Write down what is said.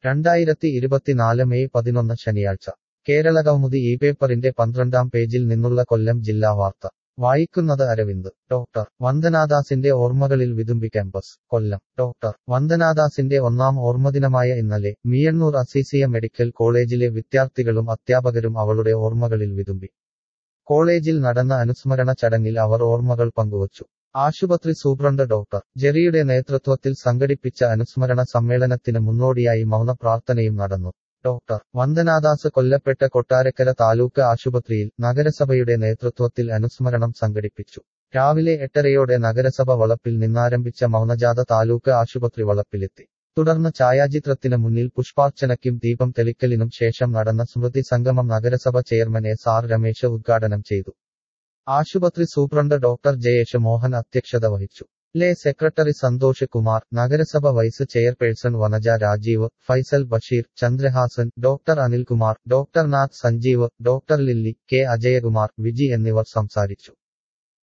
രണ്ടായിരത്തി ഇരുപത്തിനാല് മെയ് പതിനൊന്ന് ശനിയാഴ്ച കേരള കൗമുദി ഈ പേപ്പറിന്റെ പന്ത്രണ്ടാം പേജിൽ നിന്നുള്ള കൊല്ലം ജില്ലാ വാർത്ത വായിക്കുന്നത് അരവിന്ദ് ഡോക്ടർ വന്ദനാദാസിന്റെ ഓർമ്മകളിൽ വിതുമ്പി ക്യാമ്പസ് കൊല്ലം ഡോക്ടർ വന്ദനാദാസിന്റെ ഒന്നാം ഓർമ്മദിനമായ ഇന്നലെ മിയണ്ണൂർ അസീസിയ മെഡിക്കൽ കോളേജിലെ വിദ്യാർത്ഥികളും അധ്യാപകരും അവളുടെ ഓർമ്മകളിൽ വിതുമ്പി കോളേജിൽ നടന്ന അനുസ്മരണ ചടങ്ങിൽ അവർ ഓർമ്മകൾ പങ്കുവച്ചു ആശുപത്രി സൂപ്രണ്ട് ഡോക്ടർ ജെറിയുടെ നേതൃത്വത്തിൽ സംഘടിപ്പിച്ച അനുസ്മരണ സമ്മേളനത്തിന് മുന്നോടിയായി മൗന പ്രാർത്ഥനയും നടന്നു ഡോക്ടർ വന്ദനാദാസ് കൊല്ലപ്പെട്ട കൊട്ടാരക്കര താലൂക്ക് ആശുപത്രിയിൽ നഗരസഭയുടെ നേതൃത്വത്തിൽ അനുസ്മരണം സംഘടിപ്പിച്ചു രാവിലെ എട്ടരയോടെ നഗരസഭ വളപ്പിൽ നിന്നാരംഭിച്ച മൗനജാഥ താലൂക്ക് ആശുപത്രി വളപ്പിലെത്തി തുടർന്ന് ഛായാചിത്രത്തിന് മുന്നിൽ പുഷ്പാർച്ചനയ്ക്കും ദീപം തെളിക്കലിനും ശേഷം നടന്ന സ്മൃതി സംഗമം നഗരസഭ ചെയർമാൻ എസ് ആർ രമേശ് ഉദ്ഘാടനം ചെയ്തു ആശുപത്രി സൂപ്രണ്ട് ഡോക്ടർ ജയേഷ് മോഹൻ അധ്യക്ഷത വഹിച്ചു ലെ സെക്രട്ടറി സന്തോഷ് കുമാർ നഗരസഭ vice chairperson Vanaja Rajeev Faisal Basheer Chandrahasan doctor Anilkumar doctor Nath Sanjeev doctor Lilly K Ajayakumar Viji എന്നിവർ സംസാരിച്ചു